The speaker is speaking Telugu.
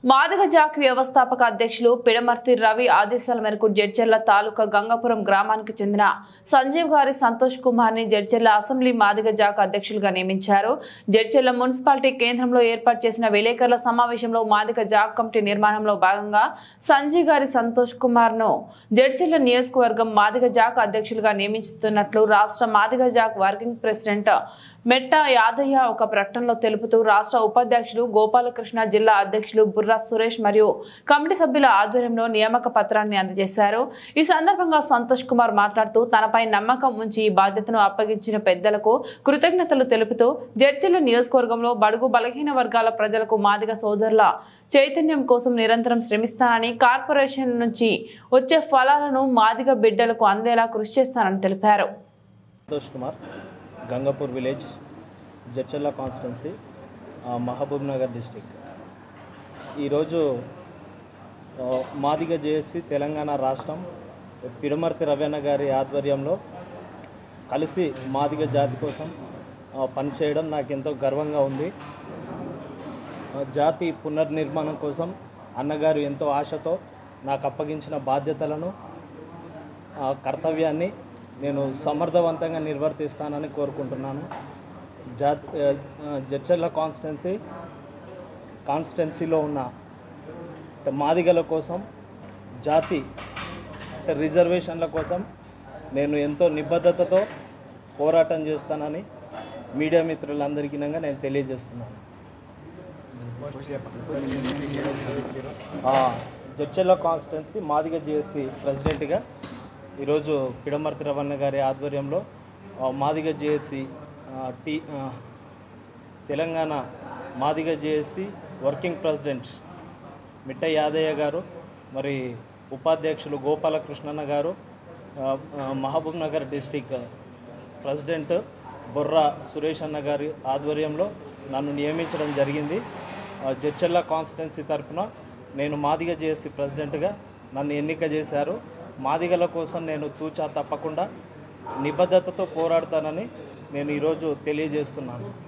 మాదిగ జాక్ వ్యవస్థాపక అధ్యక్షులు పిడమర్తి రవి ఆదేశాల మేరకు జడ్చెర్ల తాలూకా గంగాపురం గ్రామానికి చెందిన సంజీవ్ గారి సంతోష్ కుమార్ ని జడ్చెర్ల అసెంబ్లీ మాదిగ జాక్ అధ్యక్షులుగా నియమించారు జడ్చెర్ల మున్సిపాలిటీ కేంద్రంలో ఏర్పాటు చేసిన విలేకరుల సమావేశంలో మాదిగ జాక్ కమిటీ నిర్మాణంలో భాగంగా సంజీవ్ గారి సంతోష్ కుమార్ ను జడ్చెర్ల నియోజకవర్గం మాదిగ జాక్ అధ్యక్షులుగా నియమిస్తున్నట్లు రాష్ట్ర మాదిగ జాక్ వర్కింగ్ ప్రెసిడెంట్ మెట్ట యాదయ్య ఒక ప్రకటనలో తెలుపుతూ రాష్ట్ర ఉపాధ్యక్షులు గోపాలకృష్ణ జిల్లా అధ్యక్షులు బుర్రా సురేష్ మరియు కమిటీ సభ్యుల ఆధ్వర్యంలో నియామక పత్రాన్ని అందజేశారు ఈ సందర్భంగా సంతోష్ కుమార్ మాట్లాడుతూ తనపై నమ్మకం ఉంచి ఈ బాధ్యతను అప్పగించిన పెద్దలకు కృతజ్ఞతలు తెలుపుతూ జడ్చిల నియోజకవర్గంలో బడుగు బలహీన వర్గాల ప్రజలకు మాదిగ సోదరుల చైతన్యం కోసం నిరంతరం శ్రమిస్తానని కార్పొరేషన్ నుంచి వచ్చే ఫలాలను మాదిగ బిడ్డలకు అందేలా కృషి చేస్తానని తెలిపారు సంతోష్ కుమార్ గంగాపూర్ విలేజ్ జడ్చర్ల కాన్స్టెన్సీ ఆ, మహబూబ్ నగర్ డిస్టిక్ ఈరోజు ఆ, మాదిగ జేఏసీ తెలంగాణ రాష్ట్రం పిడమర్తి రవీణ గారి ఆధ్వర్యంలో కలిసి మాదిగ జాతి కోసం ఆ, పనిచేయడం నాకు ఎంతో గర్వంగా ఉంది ఆ, జాతి పునర్నిర్మాణం కోసం అన్నగారు ఎంతో ఆశతో నాకు అప్పగించిన బాధ్యతలను ఆ కర్తవ్యాన్ని నేను సమర్థవంతంగా నిర్వర్తిస్తానని కోరుకుంటున్నాను జాతి జడ్చర్ల కాన్స్టిట్యున్సీ కాన్స్టిట్యున్సీలో ఉన్న అంటే మాదిగల కోసం జాతి అంటే రిజర్వేషన్ల కోసం నేను ఎంతో నిబద్ధతతో పోరాటం చేస్తానని మీడియా మిత్రులందరికీ నేను తెలియజేస్తున్నాను ఆ, జడ్చెల్ల కాన్స్టిట్యున్సీ మాదిగ జేఏసీ ప్రెసిడెంట్గా ఈరోజు పిడమర్తి రవణ గారి ఆధ్వర్యంలో ఆ, మాదిగ జేఏసీ ఆ, టీ ఆ, Telangana Madiga JAC working president Mitta Yadaiah గారు మరి ఉపాధ్యక్షులు గోపాలకృష్ణన్న గారు ఆ, ఆ, మహబూబ్ నగర్ డిస్టిక్ ప్రెసిడెంట్ బొర్రా సురేష్ అన్న గారి ఆధ్వర్యంలో నన్ను నియమించడం జరిగింది ఆ, జడ్చెల్ల కాన్స్టిట్యున్సీ తరఫున నేను మాదిగ జేఏసీ ప్రెసిడెంట్గా నన్ను ఎన్నిక చేశారు మాదిగల కోసం నేను తూచా తప్పకుండా నిబద్ధతతో పోరాడతానని నేను ఈరోజు తెలియజేస్తున్నాను